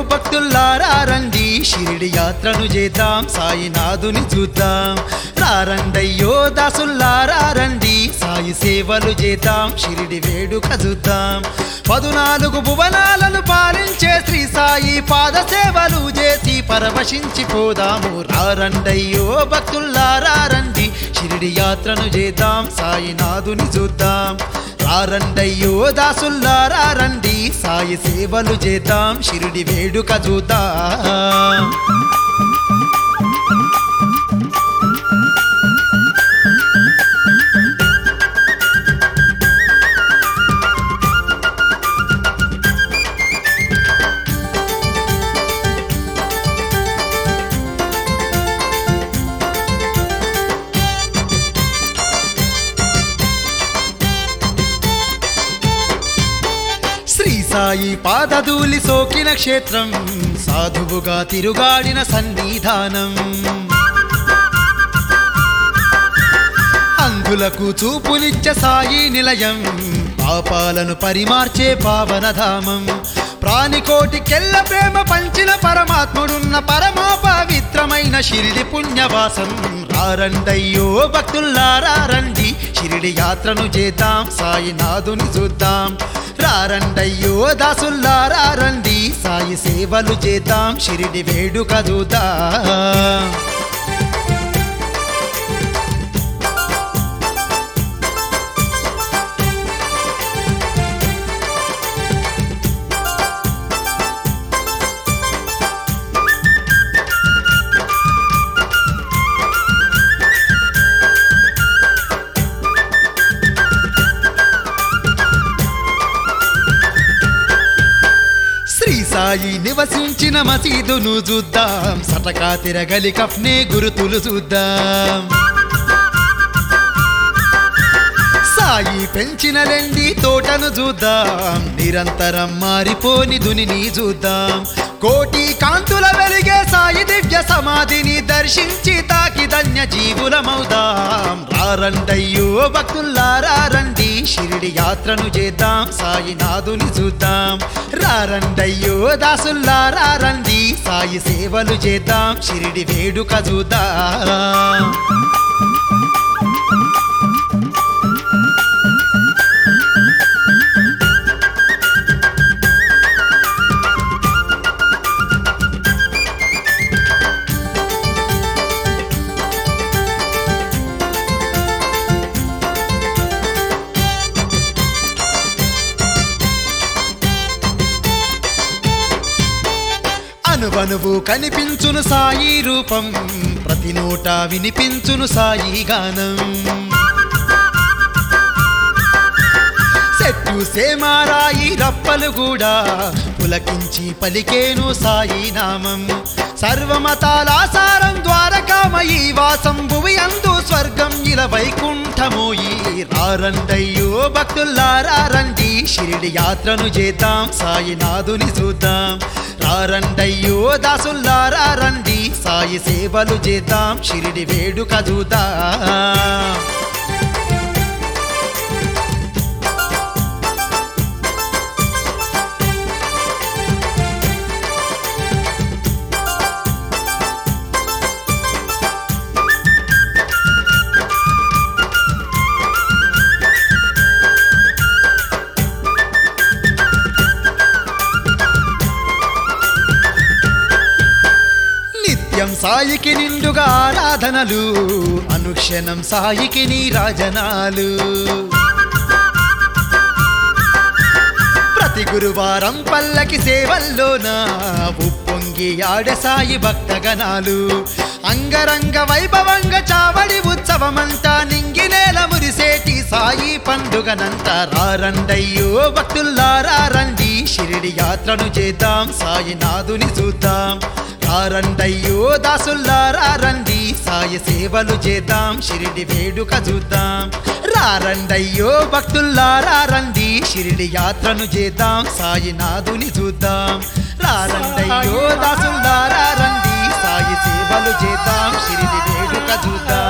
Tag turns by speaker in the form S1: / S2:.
S1: భక్తుల్లారా రండి షిరిడి యాత్రను చేద్దాం సాయినాథుని చూద్దాం రారండయ్యో దాసుల్లారా రండి సాయి సేవలు చేద్దాం షిరిడి వేడుక చూద్దాం పదునాలుగు భువనాలను పాలించే శ్రీ సాయి పాద సేవలు చేసి పరవశించిపోదాము రారండయ్యో భక్తుల్లారా రండి షిరిడి యాత్రను చేద్దాం సాయినాథుని చూద్దాం రారండయ్యో దాసుల్లారా రండి సాయి సేవలు చేద్దాం షిరిడి వేడుక చూద్దాం శ్రీ సాయి పాదధూలి సోకిన క్షేత్రం సాధువుగా తిరుగాడిన సన్నిధానం అంధులకు చూపునిచ్చ సాయి నిలయం పాపాలను పరిమార్చే పావనధామం ప్రాణికోటికెల్ల ప్రేమ పంచిన పరమాత్ముడున్న పరమా పవిత్రమైన షిరిడి పుణ్యవాసం రారండయ్యో భక్తుల్లారా రండి షిరిడి యాత్రను చేద్దాం సాయినాథుని చూద్దాం రారండయ్యో దాసుల్లారా రండి సాయి సేవలు చేద్దాం షిరిడి వేడుక చూద్దాం శ్రీ సాయి నివసించిన మసీదును చూద్దాం సటకా తిరగలి కఫ్నే గురుతులు చూద్దాం సాయి పెంచిన రెండి తోటను చూద్దాం నిరంతరం మారిపోని దునిని చూద్దాం కోటి కాంతుల వెలిగే సాయి దివ్య సమాధిని దర్శించి తాకి ధన్య జీవులమవుదాం రారండయ్యో భక్తుల్లారా రండి షిరిడి యాత్రను చేద్దాం సాయినాథుని చూద్దాం రారండయ్యో దాసుల్లారా రండి సాయి సేవలు చేద్దాం షిరిడి వేడుక చూద్దాం అనువనువు కనిపించును సాయి రూపం ప్రతి నోట వినిపించును సాయి గానం చెట్టు సేమారాయి రప్పలు కూడా పులకించి పలికేను సాయి నామం సర్వమతాల సారం ద్వారకామయీ వాసం భువి అందు స్వర్గం ఇల వైకుంఠమోయి రారండయ్యో భక్తుల్లారా రండి షిరిడి యాత్రను చేద్దాం సాయినాథుని చూద్దాం రారండయ్యో దాసుల్లారా రండి సాయి సేవలు చేద్దాం షిరిడి వేడుక చూద్దాం నిత్యం సాయికి నిండుగా ఆరాధనలు అనుక్షణం సాయికి నీ రాజనాలు ప్రతి గురువారం పల్లకి సేవల్లోన ఉప్పొంగి ఆడే సాయి భక్తగణాలు అంగరంగ వైభవంగా చావడి ఉత్సవమంతా నింగి నేల మురిసేటి సాయి పండుగనంత రారండయ్యో భక్తుల్లారా రండి షిరిడి యాత్రను చేద్దాం సాయినాథుని చూద్దాం రారండయ్యో దాసుల్లారా రండి సాయి సేవలు చేద్దాం షిరిడి వేడుక చూద్దాం రారండయ్యో భక్తుల్లారా రండి షిరిడి యాత్రను చేద్దాం సాయినాథుని చూద్దాం రారండయ్యో దాసుల్లారా రండి సాయి సేవలు చేద్దాం షిరిడి వేడుక చూద్దాం